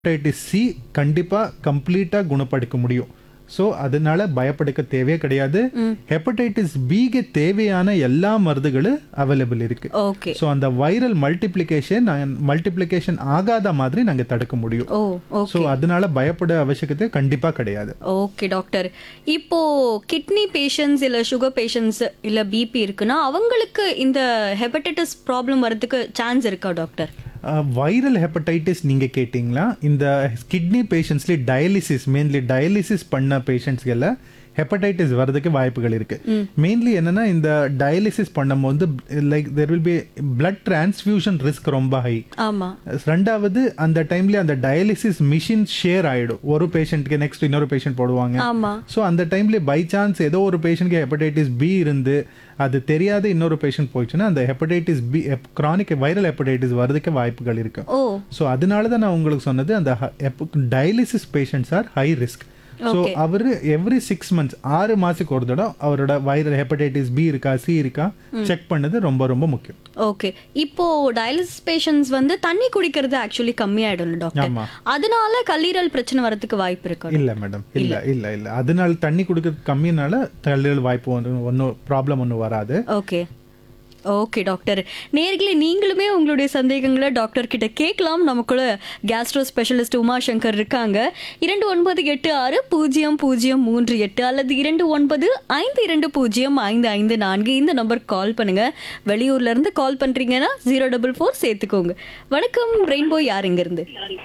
Hepatitis C கண்டிப்பாக கம்ப்ளீட்டாக குணப்படுத்த முடியும் ஸோ அதனால பயப்படுக்க தேவையே கிடையாது ஹெப்படைட்டிஸ் பிக்கு தேவையான எல்லா மருந்துகளும் அவைலபிள் இருக்கு ஓகே ஸோ அந்த வைரல் மல்டிப்ளிகேஷன் மல்டிப்ளிகேஷன் ஆகாத மாதிரி நாங்கள் தடுக்க முடியும் ஓ ஸோ ஓகே அதனால பயப்பட அவசியத்தை கண்டிப்பாக கிடையாது ஓகே டாக்டர் இப்போ கிட்னி பேஷண்ட்ஸ் இல்ல சுகர் பேஷண்ட்ஸ் இல்ல பிபி இருக்குன்னா அவங்களுக்கு இந்த ஹெப்படைட்டிஸ் ப்ராப்ளம் வரதுக்கு சான்ஸ் இருக்கா டாக்டர் வைரல் ஹெப்படைட்டிஸ் நீங்க கேட்டிங்களா இந்த கிட்னி பேஷண்ட்ஸ்ல டயாலிசிஸ் மெயின்லி டயாலிசிஸ் பண்ண பேஷண்ட்ஸ்கெல்ல ஹெப்படைட்டிஸ் வரதுக்கு வாய்ப்புகள் இருக்கு மெயின்லி என்னன்னா இந்த டயாலிசிஸ் பண்ணும்போது like there will be blood transfusion risk ரொம்ப ஹை ஆமா ரெண்டாவது அந்த டைம்ல அந்த டயாலிசிஸ் மிஷின் ஷேர் ஆயிடும் ஒரு பேஷண்ட்க்கு நெக்ஸ்ட் இன்னொரு பேஷண்ட் போடுவாங்க ஆமா ஸோ அந்த டைம்ல பை சான்ஸ் ஏதோ ஒரு பேஷண்ட்க்கு ஹெப்படைட்டிஸ் பி இருந்து அது தெரியாத இன்னொரு பேஷண்ட் போயிடுச்சுன்னா அந்த hepatitis B chronic viral hepatitis வரதுக்கு வாய்ப்புகள் இருக்கு ஓ ஸோ அதனால தான் நான் உங்களுக்கு சொன்னது அந்த dialysis patients are high risk so அவர் எவ்ரி சிக்ஸ் மந்த்ஸ் ஆறு மாதத்துக்கு ஒரு தடவை அவரோட வைரல் ஹெப்படைட்டிஸ் பி இருக்கா சி இருக்கா செக் பண்ணது ரொம்ப ரொம்ப முக்கியம் ஓகே இப்போ டயாலிசிஸ் பேஷண்ட்ஸ் வந்து தண்ணி குடிக்கிறது ஆக்சுவலி கம்மியாயிடும் டாக்டர் ஆமா. அதனால கல்லீரல் பிரச்சனை வரதுக்கு வாய்ப்பு இருக்கா இல்ல மேடம் இல்ல இல்ல இல்ல அதனால தண்ணி குடிக்கிறது கம்மினால தள்ளுதல் வாய்ப்பு ஒன்று ஒன்றும் ப்ராப்ளம் ஒன்றும் வராது ஓகே ஓகே டாக்டர் நேர்களே நீங்களுமே உங்களுடைய சந்தேகங்களை டாக்டர் கிட்ட கேட்கலாம் நமக்குள்ள கேஸ்ட்ரோ ஸ்பெஷலிஸ்ட் உமாசங்கர் இருக்காங்க இரண்டு ஒன்பது எட்டு ஆறு பூஜ்ஜியம் பூஜ்ஜியம் மூன்று எட்டு அல்லது இரண்டு ஒன்பது ஐந்து இரண்டு பூஜ்ஜியம் ஐந்து ஐந்து நான்கு இந்த நம்பர் கால் பண்ணுங்க வெளியூர்ல இருந்து கால் பண்றீங்கன்னா ஜீரோ டபுள் ஃபோர் சேர்த்துக்கோங்க வணக்கம் ரெயின்போ யாருங்க இருந்து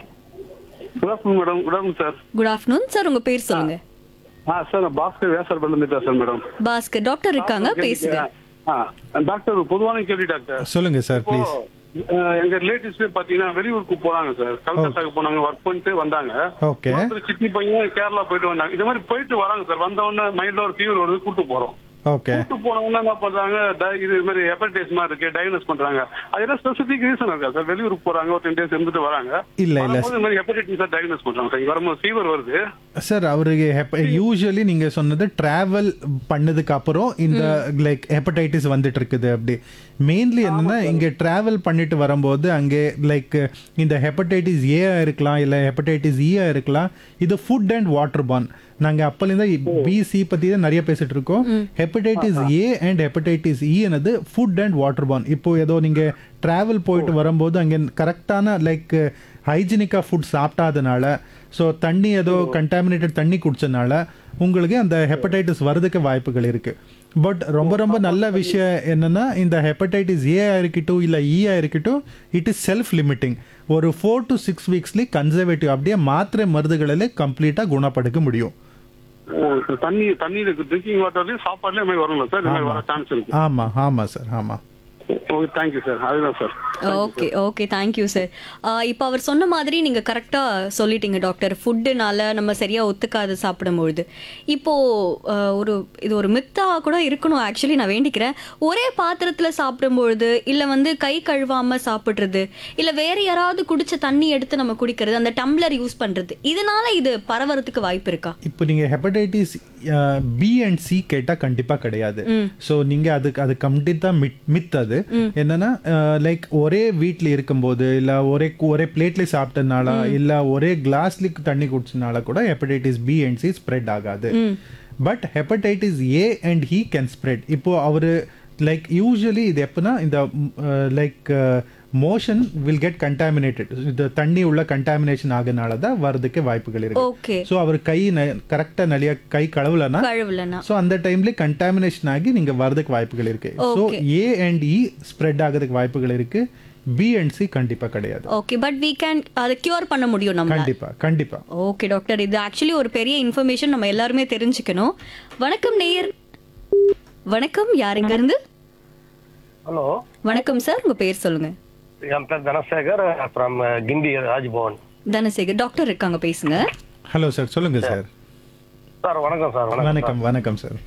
good afternoon madam good afternoon sir good afternoon sir உங்க பேர் சொல்லுங்க ஆ சார் நான் பாஸ்கர் வேசார் பண்ணி பேசுறேன் மேடம் பாஸ்கர் டாக்டர் இருக்காங்க பேசுங்க ஆ டாக்டர் ஒரு பொதுவான கேள்வி டாக்டர் சொல்லுங்க சார் இப்போ ப்ளீஸ் அஹ், எங்க ரிலேட்டிவ்ஸ் பாத்தீங்கன்னா வெளியூருக்கு போறாங்க சார் கல்கத்தாக்கு போனாங்க ஒர்க் பண்ணிட்டு வந்தாங்க ஓகே ஒருத்தர் சிட்னி பையன் கேரளா போயிட்டு வந்தாங்க இந்த மாதிரி போயிட்டு வராங்க சார் வந்த உடனே மைண்ட்ல ஒரு ஃபீவர் வருது கூட்டு போறோம் ஓகே கூட்டு போன உடனே என்ன பண்றாங்க di- இது மாதிரி ஹெப்படைட்டிஸ் மாதிரி இருக்கு டயக்னோஸ் பண்றாங்க அது என்ன ஸ்பெசிபிக் ரீசன் இருக்கா சார் வெளியூருக்கு போறாங்க ஒரு டென் டேஸ் இருந்துட்டு வராங்க இல்ல இல்ல வரும்போது இந்த மாதிரி ஹெப்படைட்டிஸ் டயக்னோஸ் பண்றாங்க சார் இங்க வரும்போது ஃபீவர் வருது சார் அவருக்கு யூஸ்வலி நீங்க சொன்னது டிராவல் பண்ணதுக்கு அப்புறம் இந்த லைக் ஹெப்படைட்டிஸ் வந்துட்டு இருக்குது அப்படி மெயின்லி என்னன்னா இங்க டிராவல் பண்ணிட்டு வரும்போது அங்கே லைக் இந்த ஹெப்படைட்டிஸ் ஏ இருக்கலாம் இல்ல ஹெப்படைட்டிஸ் ஈ இருக்கலாம் இது ஃபுட் அண்ட் வாட்டர் பான் நாங்க அப்பலேருந்து பிசி பத்தி தான் நிறைய பேசிட்டு இருக்கோம் hepatitis A and hepatitis E என்னது ஃபுட் அண்ட் வாட்டர் பான் இப்போ ஏதோ நீங்க டிராவல் போயிட்டு வரும்போது அங்கே கரெக்டான லைக் ஹைஜீனிக்காக ஃபுட் சாப்பிட்டாதனால ஸோ தண்ணி ஏதோ கண்டாமினேட்டட் தண்ணி குடிச்சனால உங்களுக்கு அந்த ஹெப்படைட்டிஸ் வரதுக்கு வாய்ப்புகள் இருக்கு பட் ரொம்ப ரொம்ப நல்ல விஷயம் என்னன்னா இந்த ஹெப்படைட்டிஸ் ஏ இருக்கட்டும் இல்லை இ இருக்கட்டும் இட் இஸ் செல்ஃப் லிமிட்டிங் ஒரு ஃபோர் டு சிக்ஸ் வீக்ஸ்லேயே கன்சர்வேட்டிவ் அப்படியே மாத்திரை மருந்துகளில் கம்ப்ளீட்டாக குணப்படுத்த முடியும் ஓ, தண்ணி தண்ணி ட்ரிங்கிங் வாட்டர்லயும் சாப்பாடுலயும் இந்த மாதிரி வரும்ல சார் இந்த மாதிரி வர சான்ஸ் இருக்கு ஆமாம் ஆமாம் சார் ஆமாம் ஓகே தேங்க்யூ சார் அதுதான் sir okay okay thank you sir இப்போ அவர் சொன்ன மாதிரி நீங்க கரெக்டா சொல்லிட்டீங்க டாக்டர் ஃபுட்டுனால நம்ம சரியா ஒத்துக்காது சாப்பிடும்பொழுது இப்போ ஆஹ், ஒரு இது ஒரு மித்தா கூட இருக்கணும் ஆக்சுவலி நான் வேண்டிக்கிறேன் ஒரே பாத்திரத்துல சாப்பிடும்பொழுது இல்ல வந்து கை கழுவாம சாப்பிடுறது இல்ல வேற யாராவது குடிச்ச தண்ணி எடுத்து நம்ம குடிக்கிறது அந்த டம்ளர் யூஸ் பண்றது இதனால இது பரவறதுக்கு வாய்ப்பு இருக்கா இப்போ நீங்கள் ஹெப்படைட்டிஸ் பி அண்ட் சி கேட்டால் கண்டிப்பாக கிடையாது ஸோ நீங்கள் அதுக்கு அது கம்ப்ளீட்டாக மிட் மித் அது என்னன்னா லைக் ஒரே வீட்டில் இருக்கும்போது இல்லை ஒரே கு- ஒரே பிளேட்ல சாப்பிட்டதுனால இல்லை ஒரே கிளாஸ்ல தண்ணி குடிச்சனால கூட hepatitis B and C spread ஆகாது but hepatitis A and E can spread இப்போ அவர் லைக் யூஸ்வலி இது எப்போனா இந்த like motion will get contaminated இந்த தண்ணி உள்ள கண்டாமினேஷன் ஆகுனால தான் வரதுக்கு வாய்ப்புகள் இருக்கு ஓகே ஸோ அவர் கை கரெக்டாக நிறைய கை கழுவலனா கழுவலனா ஸோ அந்த டைம்ல கண்டாமினேஷன் ஆகி நீங்க வரதுக்கு வாய்ப்புகள் இருக்கு so A and E spread ஆகிறதுக்கு வாய்ப்புகள் இருக்கு பி அண்ட் சி கண்டிப்பா கிடையாது ஓகே பட் we கேன் அதை கியூர் பண்ண முடியும் நம்ம கண்டிப்பா கண்டிப்பா ஓகே டாக்டர் இது ஆக்சுவலி ஒரு பெரிய இன்ஃபர்மேஷன் நம்ம எல்லாருமே தெரிஞ்சுக்கணும் வணக்கம் நேயர் வணக்கம் யார் இங்க இருந்து ஹலோ வணக்கம் சார் உங்க பேர் சொல்லுங்க என் பேர் தனசேகர் ஃப்ரம் கிண்டி ராஜ்பவன் தனசேகர் டாக்டர் இருக்காங்க பேசுங்க ஹலோ சார் சொல்லுங்க சார் சார் வணக்கம் சார் வணக்கம் வணக்கம் வணக்கம் சார்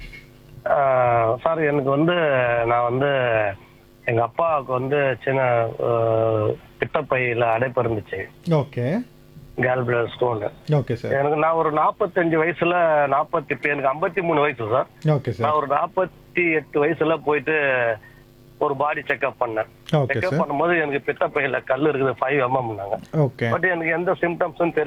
ஆஹ், சார் எனக்கு வந்து நான் வந்து எங்க அப்பாவுக்கு வந்து சின்ன ஆஹ், பித்தப்பையில அடைப்பு இருந்துச்சு okay gallbladder stone okay sir எனக்கு நான் ஒரு நாற்பத்தஞ்சு வயசுல நாற்பத்தி இப்போ எனக்கு ஐம்பத்தி மூணு வயசு சார் ஓகே சார் நான் ஒரு நாற்பத்தி எட்டு வயசுல போயிட்டு ஒரு பாடி செக்அப் பண்ணேன் ஓகே செக்அப் சார் பண்ணும்போது எனக்கு பித்தப்பையில கல் இருக்குது ஃபைவ் எம்எம்னாங்க ஓகே பட் எனக்கு எந்த சிம்டம்ஸும் தெரியல